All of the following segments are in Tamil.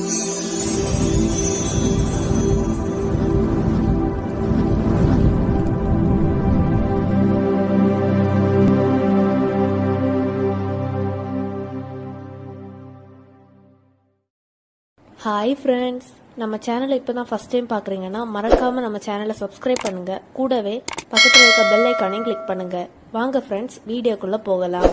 ஹாய் ஃப்ரெண்ட்ஸ் நம்ம சேனலை இப்போ தான் ஃபஸ்ட் டைம் பார்க்குறீங்கன்னா மறக்காமல் நம்ம சேனலை சப்ஸ்கிரைப் பண்ணுங்கள் கூடவே பக்கத்தில் இருக்க பெல் ஐக்கானையும் கிளிக் பண்ணுங்கள் வாங்க ஃப்ரெண்ட்ஸ் வீடியோக்குள்ளே போகலாம்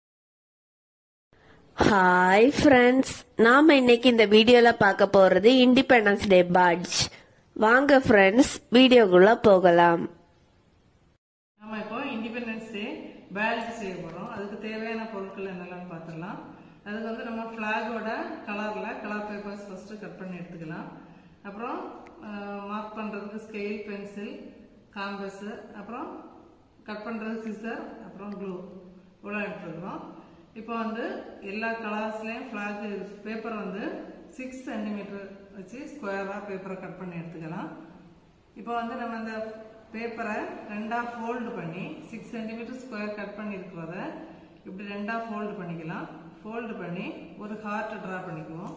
ஹாய் ஃப்ரெண்ட்ஸ் நாம இன்னைக்கு இந்த வீடியோல பார்க்க போறது இண்டிபெண்டன்ஸ் டே பேட்ச் வாங்க ஃப்ரெண்ட்ஸ் வீடியோக்குள்ள போகலாம் நம்ம இப்போ இண்டிபெண்டன்ஸ் டே பேட்ஜ் செய்ய போகிறோம் அதுக்கு தேவையான பொருட்கள் என்னெல்லாம் பார்த்துடலாம் அதுக்கு வந்து நம்ம ஃப்ளாகோட கலரில் கலர் பேப்பர்ஸ் ஃபஸ்ட்டு கட் பண்ணி எடுத்துக்கலாம் அப்புறம் மார்க் பண்ணுறதுக்கு ஸ்கெயில் பென்சில் காம்பஸு அப்புறம் கட் பண்ணுறது சிசர் அப்புறம் க்ளூ இவ்வளோ எடுத்துக்கிறோம் இப்போ வந்து எல்லா கலர்ஸ்லேயும் ஃப்ளாக் பேப்பர் வந்து சிக்ஸ் சென்டிமீட்டர் வச்சு ஸ்கொயராக பேப்பரை கட் பண்ணி எடுத்துக்கலாம் இப்போ வந்து நம்ம இந்த பேப்பரை ரெண்டா ஃபோல்டு பண்ணி சிக்ஸ் சென்டிமீட்டர் ஸ்கொயர் கட் பண்ணியிருக்கிறத இப்படி ரெண்டா ஃபோல்டு பண்ணிக்கலாம் ஃபோல்டு பண்ணி ஒரு ஹார்ட் ட்ரா பண்ணிக்குவோம்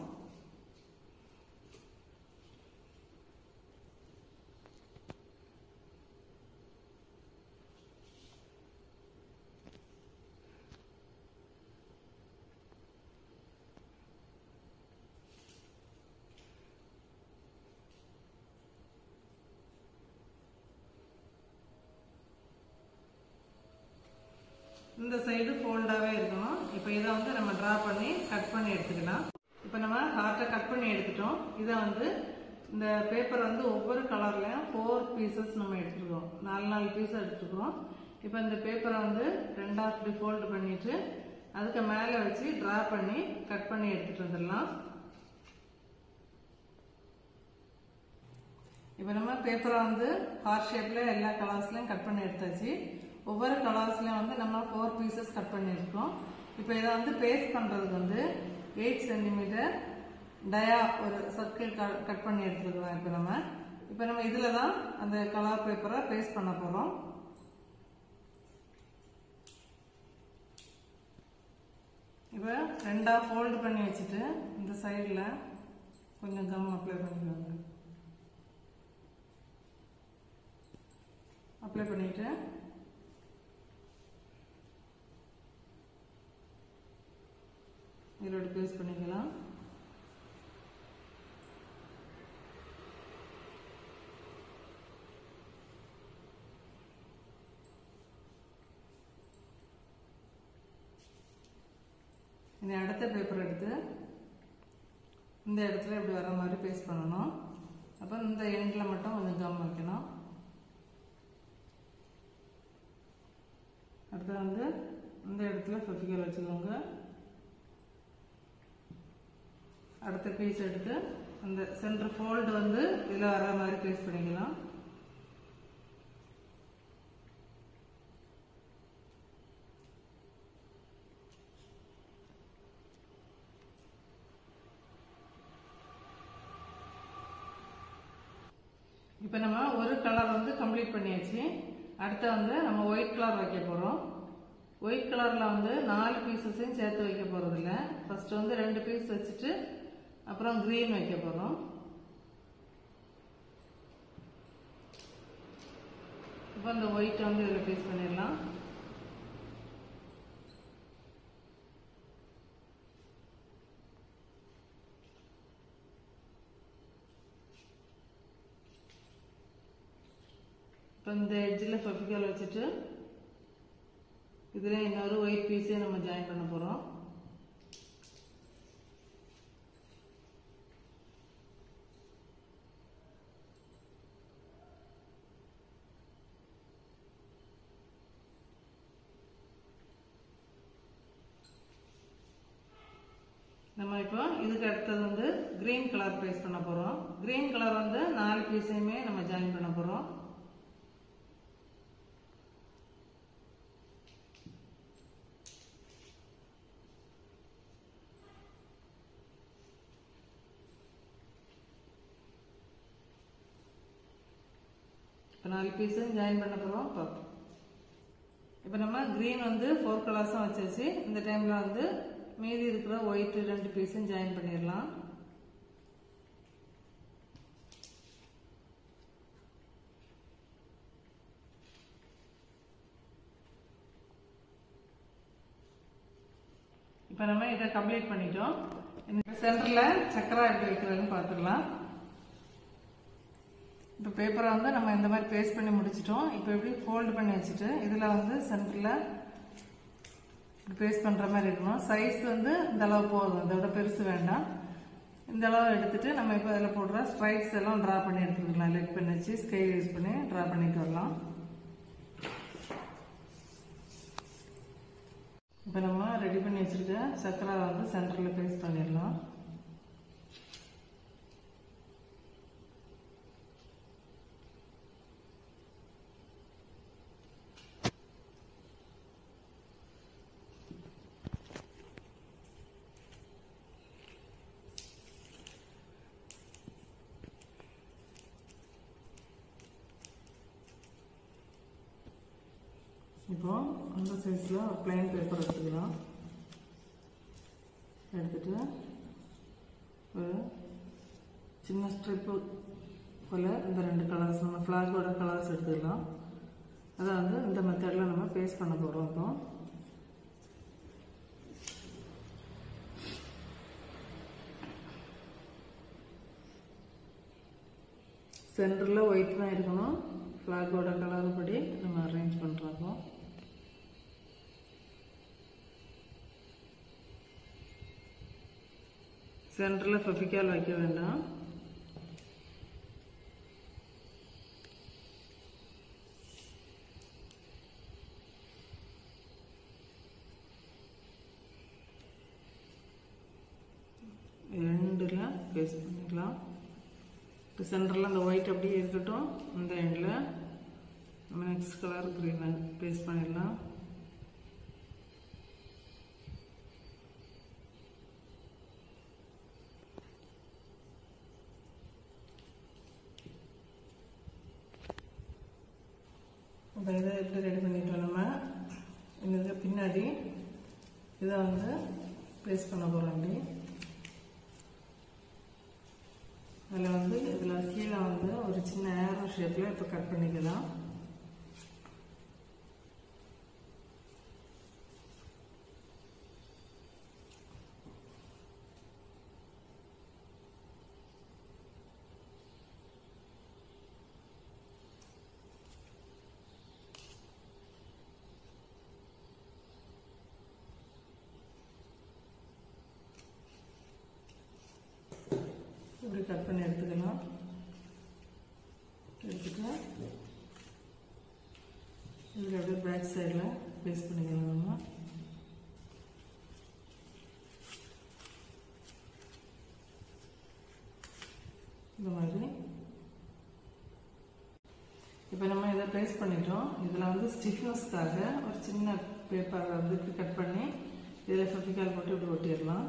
இந்த சைடு ஃபோல்டாகவே இருக்கணும் இப்போ இதை வந்து நம்ம ட்ரா பண்ணி கட் பண்ணி எடுத்துக்கலாம் இப்போ நம்ம ஹார்ட்டை கட் பண்ணி எடுத்துட்டோம் இதை வந்து இந்த பேப்பர் வந்து ஒவ்வொரு கலர்லையும் ஃபோர் பீசஸ் நம்ம எடுத்துருக்கோம் நாலு நாலு பீஸ் எடுத்துருக்கோம் இப்போ இந்த பேப்பரை வந்து ரெண்டாக இப்படி ஃபோல்டு பண்ணிட்டு அதுக்கு மேலே வச்சு ட்ரா பண்ணி கட் பண்ணி எடுத்துட்டு வந்துடலாம் இப்போ நம்ம பேப்பரை வந்து ஹார்ட் ஷேப்பில் எல்லா கலர்ஸ்லையும் கட் பண்ணி எடுத்தாச்சு ஒவ்வொரு கலர்ஸ்லையும் வந்து நம்ம ஃபோர் பீசஸ் கட் பண்ணியிருக்கோம் இப்போ இதை வந்து பேஸ்ட் பண்ணுறதுக்கு வந்து எயிட் சென்டிமீட்டர் டயா ஒரு சர்க்கிள் கட் பண்ணி எடுத்துருக்கோம் இப்போ நம்ம இப்போ நம்ம இதில் தான் அந்த கலர் பேப்பரை பேஸ்ட் பண்ண போகிறோம் இப்போ ரெண்டாக ஃபோல்டு பண்ணி வச்சுட்டு இந்த சைடில் கொஞ்சம் கம் அப்ளை பண்ணிக்கோங்க அப்ளை பண்ணிட்டு இதோட பேஸ்ட் பண்ணிக்கலாம் இனி அடுத்த பேப்பர் எடுத்து இந்த இடத்துல இப்படி வர மாதிரி பேஸ்ட் பண்ணணும் அப்போ இந்த எண்டில் மட்டும் கொஞ்சம் கம் வைக்கணும் அடுத்து வந்து இந்த இடத்துல ஃபெஃபிகல் வச்சுக்கோங்க அடுத்த பீஸ் எடுத்து அந்த சென்டர் ஃபோல்டு வந்து இதில் வர மாதிரி பேஸ்ட் பண்ணிக்கலாம் இப்போ நம்ம ஒரு கலர் வந்து கம்ப்ளீட் பண்ணியாச்சு அடுத்து வந்து நம்ம ஒயிட் கலர் வைக்க போகிறோம் ஒயிட் கலரில் வந்து நாலு பீசஸையும் சேர்த்து வைக்க போகிறதில்ல ஃபர்ஸ்ட் வந்து ரெண்டு பீஸ் வச்சுட்டு அப்புறம் க்ரீன் வைக்க போகிறோம் இப்போ இந்த ஒயிட் வந்து இதில் பீஸ் பண்ணிடலாம் இப்போ இந்த எட்ஜில் ஃபெஃபிகல் வச்சுட்டு இதில் இன்னொரு ஒயிட் பீஸே நம்ம ஜாயின் பண்ண போகிறோம் நம்ம இப்போ இதுக்கு அடுத்தது வந்து கிரீன் கலர் பேஸ்ட் பண்ண போகிறோம் கிரீன் கலர் வந்து நாலு பீஸையுமே நம்ம ஜாயின் பண்ண போகிறோம் இப்போ நாலு பீஸும் ஜாயின் பண்ண போகிறோம் இப்போ இப்போ நம்ம க்ரீன் வந்து ஃபோர் கலர்ஸும் வச்சாச்சு இந்த டைமில் வந்து மீதி இருக்கிற ஒயிட் ரெண்டு பீஸும் ஜாயின் பண்ணிடலாம் இப்போ நம்ம இதை கம்ப்ளீட் பண்ணிட்டோம் சென்டரில் சக்கரா எப்படி வைக்கிறதுன்னு பார்த்துக்கலாம் இப்போ பேப்பரை வந்து நம்ம இந்த மாதிரி பேஸ்ட் பண்ணி முடிச்சிட்டோம் இப்போ எப்படி ஃபோல்டு பண்ணி வச்சுட்டு இதில் வந்து சென்டரில் இப்படி பேஸ்ட் பண்ணுற மாதிரி இருக்கணும் சைஸ் வந்து இந்த அளவு போதும் இதை விட பெருசு வேண்டாம் இந்த அளவு எடுத்துட்டு நம்ம இப்போ இதில் போடுற ஸ்ட்ரைப்ஸ் எல்லாம் ட்ரா பண்ணி எடுத்துக்கலாம் லெக் பென் வச்சு ஸ்கேல் யூஸ் பண்ணி ட்ரா பண்ணிட்டு வரலாம் இப்போ நம்ம ரெடி பண்ணி வச்சிருக்க சக்கரை வந்து சென்டரில் பேஸ்ட் பண்ணிடலாம் இப்போ அந்த சைஸில் ஒரு பிளைன் பேப்பர் எடுத்துக்கலாம் எடுத்துட்டு ஒரு சின்ன ஸ்ட்ரிப்பு போல் இந்த ரெண்டு கலர்ஸ் நம்ம ஃப்ளாகோட கலர்ஸ் எடுத்துக்கலாம் அதை வந்து இந்த மெத்தடில் நம்ம பேஸ்ட் பண்ண போகிறோம் இப்போ சென்டரில் ஒயிட் தான் இருக்கணும் ஃப்ளாகோட கலர் படி நம்ம அரேஞ்ச் பண்ணுறோம் சென்டரில் ஃபெஃபிக்கால் வைக்க வேண்டாம் ரெண்டில் பேஸ்ட் பண்ணிக்கலாம் இப்போ சென்டரில் அந்த ஒயிட் அப்படியே இருக்கட்டும் இந்த எண்டில் நம்ம நெக்ஸ்ட் கலர் க்ரீன் பேஸ்ட் பண்ணிடலாம் இப்போ இதை எப்படி ரெடி பண்ணிட்டோம் நம்ம இதுக்கு பின்னாடி இதை வந்து பேஸ்ட் பண்ண போகிறோம் அப்படி அதில் வந்து இதில் கீழே வந்து ஒரு சின்ன ஏரோ ஷேப்பில் இப்போ கட் பண்ணிக்கலாம் இப்படி கட் பண்ணி எடுத்துக்கலாம் எடுத்துட்டு இதில் அப்படியே பேக் சைடில் பேஸ்ட் பண்ணிக்கலாம் நம்ம இந்த மாதிரி இப்போ நம்ம இதை பேஸ்ட் பண்ணிட்டோம் இதில் வந்து ஸ்டிஃப்னஸ்க்காக ஒரு சின்ன பேப்பர் வந்து கட் பண்ணி இதில் ஃபெஃபிகால் போட்டு இப்படி ஒட்டிடலாம்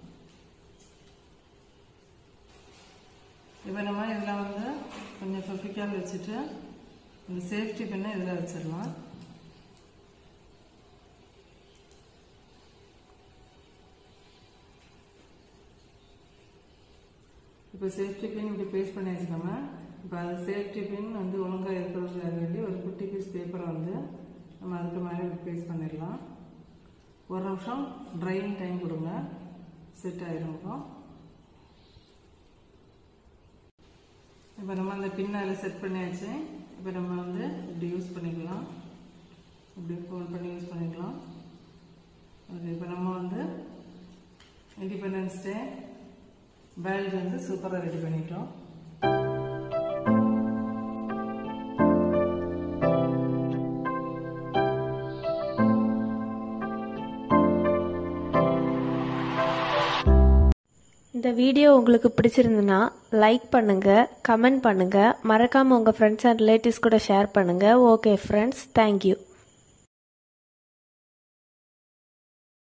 இப்போ நம்ம இதில் வந்து கொஞ்சம் ஃபெஃபிக்கால் வச்சுட்டு இந்த சேஃப்டி பின்னை இதில் வச்சிடலாம் இப்போ சேஃப்டி பின் இப்படி பேஸ்ட் பண்ணி வச்சுக்கோங்க இப்போ அது சேஃப்டி பின் வந்து ஒழுங்காக இருக்கிறதுக்காக வேண்டி ஒரு குட்டி பீஸ் பேப்பரை வந்து நம்ம அதுக்கு மேலே இப்படி பேஸ்ட் பண்ணிடலாம் ஒரு நிமிஷம் ட்ரையிங் டைம் கொடுங்க செட் ஆயிரும் இப்போ இப்போ நம்ம அந்த பின்னால் செட் பண்ணியாச்சு இப்போ நம்ம வந்து இப்படி யூஸ் பண்ணிக்கலாம் இப்படி ஃபோல்ட் பண்ணி யூஸ் பண்ணிக்கலாம் ஓகே இப்போ நம்ம வந்து இண்டிபெண்டன்ஸ் டே பேல்ட் வந்து சூப்பராக ரெடி பண்ணிட்டோம் இந்த வீடியோ உங்களுக்கு பிடிச்சிருந்துன்னா லைக் பண்ணுங்க கமெண்ட் பண்ணுங்க மறக்காம உங்க ஃப்ரெண்ட்ஸ் அண்ட் ரிலேட்டிவ்ஸ் கூட ஷேர் பண்ணுங்க ஓகே ஃப்ரெண்ட்ஸ் தேங்க்யூ